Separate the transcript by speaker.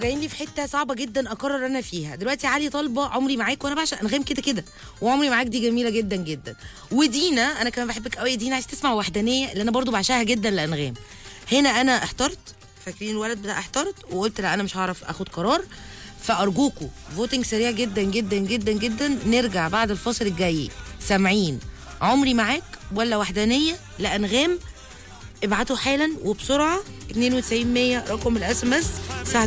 Speaker 1: جايين لي في حته صعبه جدا اقرر انا فيها دلوقتي علي طالبه عمري معاك وانا بعشق انغام كده كده وعمري معاك دي جميله جدا جدا ودينا انا كمان بحبك قوي يا دينا عايز تسمع وحدانيه اللي انا برضو بعشقها جدا لانغام هنا انا احترت فاكرين الولد بتاع احترت وقلت لا انا مش هعرف اخد قرار فارجوكوا فوتنج سريع جدا جدا جدا جدا نرجع بعد الفاصل الجاي سامعين عمري معاك ولا وحدانيه لانغام ابعتوا حالا وبسرعه 92 100 رقم الاس ام اس